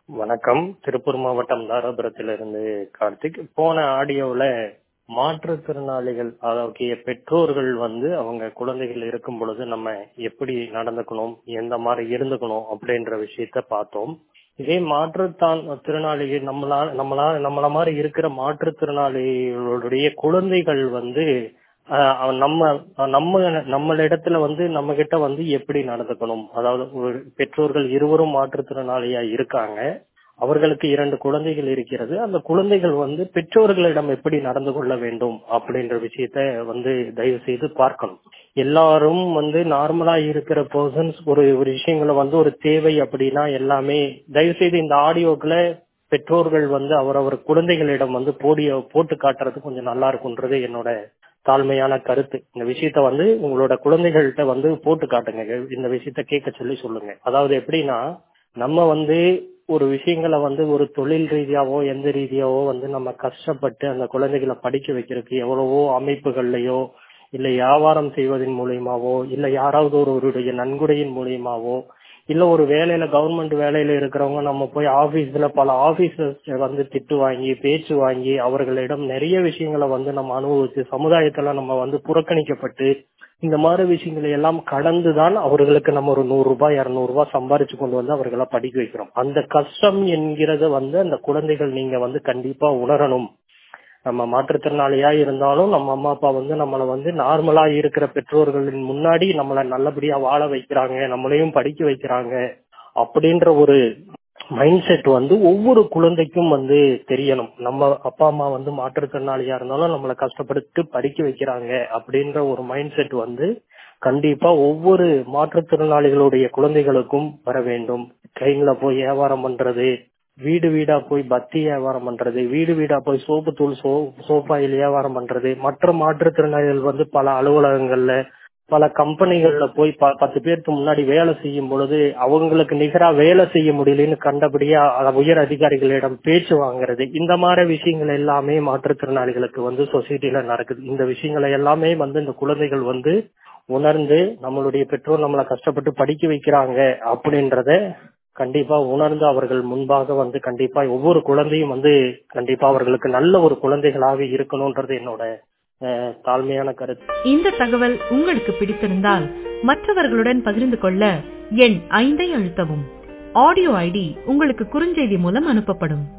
வணக்கம் திருப்பூர் மாவட்டம் தாராபுரத்திலிருந்து கார்த்திக் போன ஆடியோவில் மாற்றுத்திறனாளிகள் அதாவது பெற்றோர்கள் வந்து அவங்க குழந்தைகள் இருக்கும் பொழுது நம்ம எப்படி நடந்துக்கணும் எந்த மாதிரி இருந்துக்கணும் அப்படின்ற விஷயத்த பார்த்தோம் இதே மாற்றுத்தான் திறனாளிகள் நம்மளா நம்மளா நம்மள மாதிரி இருக்கிற மாற்றுத்திறனாளிகளுடைய குழந்தைகள் வந்து ஆஹ் நம்ம நம்ம நம்மளிடத்துல வந்து நம்ம கிட்ட வந்து எப்படி நடந்துக்கணும் அதாவது ஒரு பெற்றோர்கள் இருவரும் மாற்றுத்திறனாளியா இருக்காங்க அவர்களுக்கு இரண்டு குழந்தைகள் இருக்கிறது அந்த குழந்தைகள் வந்து பெற்றோர்களிடம் எப்படி நடந்து கொள்ள வேண்டும் அப்படின்ற விஷயத்த வந்து தயவு செய்து பார்க்கணும் எல்லாரும் வந்து நார்மலா இருக்கிற பர்சன்ஸ் ஒரு ஒரு விஷயங்களை வந்து ஒரு தேவை அப்படின்னா எல்லாமே தயவு செய்து இந்த ஆடியோக்களை பெற்றோர்கள் வந்து அவரவர் குழந்தைகளிடம் வந்து போடிய போட்டு காட்டுறது கொஞ்சம் நல்லா இருக்கும்ன்றது என்னோட தாழ்மையான கருத்து இந்த விஷயத்த வந்து உங்களோட குழந்தைகள்கிட்ட வந்து போட்டு காட்டுங்க இந்த விஷயத்த கேட்க சொல்லி சொல்லுங்க அதாவது எப்படின்னா நம்ம வந்து ஒரு விஷயங்களை வந்து ஒரு தொழில் ரீதியாவோ எந்த ரீதியாவோ வந்து நம்ம கஷ்டப்பட்டு அந்த குழந்தைகளை படிக்க வைக்கிறதுக்கு எவ்வளவோ அமைப்புகள்லயோ இல்ல வியாபாரம் செய்வதன் மூலியமாவோ இல்ல யாராவது ஒருவருடைய நன்கொடையின் மூலியமாவோ இல்ல ஒரு வேலையில கவர்மெண்ட் வேலையில இருக்கிறவங்க நம்ம போய் ஆபீஸ்ல பல ஆபீசர்ஸ் வந்து திட்டு வாங்கி பேச்சு வாங்கி அவர்களிடம் நிறைய விஷயங்களை வந்து நம்ம அனுபவிச்சு சமுதாயத்துல நம்ம வந்து புறக்கணிக்கப்பட்டு இந்த மாதிரி விஷயங்களை எல்லாம் கடந்துதான் அவர்களுக்கு நம்ம ஒரு நூறு ரூபாய் இருநூறு ரூபாய் சம்பாரிச்சு கொண்டு வந்து அவர்களை படிக்க வைக்கிறோம் அந்த கஷ்டம் என்கிறத வந்து அந்த குழந்தைகள் நீங்க வந்து கண்டிப்பா உணரணும் நம்ம மாற்றுத்திறனாளியா இருந்தாலும் நம்ம அம்மா அப்பா வந்து நம்மள வந்து நார்மலா இருக்கிற பெற்றோர்களின் முன்னாடி நம்மள நல்லபடியா வாழ வைக்கிறாங்க நம்மளையும் படிக்க வைக்கிறாங்க அப்படின்ற ஒரு மைண்ட் செட் வந்து ஒவ்வொரு குழந்தைக்கும் வந்து தெரியணும் நம்ம அப்பா அம்மா வந்து மாற்றுத்திறனாளியா இருந்தாலும் நம்மளை கஷ்டப்பட்டு படிக்க வைக்கிறாங்க அப்படின்ற ஒரு மைண்ட் செட் வந்து கண்டிப்பா ஒவ்வொரு மாற்றுத்திறனாளிகளுடைய குழந்தைகளுக்கும் வர வேண்டும் ட்ரெயின்ல போய் வியாபாரம் பண்றது வீடு வீடா போய் பத்தி வியாபாரம் பண்றது வீடு வீடா போய் சோப்பு தூள் சோ சோப்பாயில் வியாபாரம் பண்றது மற்ற மாற்றுத்திறனாளிகள் வந்து பல அலுவலகங்கள்ல பல கம்பெனிகள்ல போய் பத்து பேருக்கு முன்னாடி வேலை செய்யும் பொழுது அவங்களுக்கு நிகரா வேலை செய்ய முடியலன்னு கண்டபடியா உயர் அதிகாரிகளிடம் பேச்சு வாங்குறது இந்த மாதிரி விஷயங்கள் எல்லாமே மாற்றுத்திறனாளிகளுக்கு வந்து சொசைட்டில நடக்குது இந்த விஷயங்களை எல்லாமே வந்து இந்த குழந்தைகள் வந்து உணர்ந்து நம்மளுடைய பெற்றோர் நம்மளை கஷ்டப்பட்டு படிக்க வைக்கிறாங்க அப்படின்றத கண்டிப்பா உணர்ந்து அவர்கள் முன்பாக வந்து கண்டிப்பா ஒவ்வொரு குழந்தையும் வந்து கண்டிப்பா அவர்களுக்கு நல்ல ஒரு குழந்தைகளாக இருக்கணும்ன்றது என்னோட தாழ்மையான கருத்து இந்த தகவல் உங்களுக்கு பிடித்திருந்தால் மற்றவர்களுடன் பகிர்ந்து கொள்ள எண் ஐந்தை அழுத்தவும் ஆடியோ ஐடி உங்களுக்கு குறுஞ்செய்தி மூலம் அனுப்பப்படும்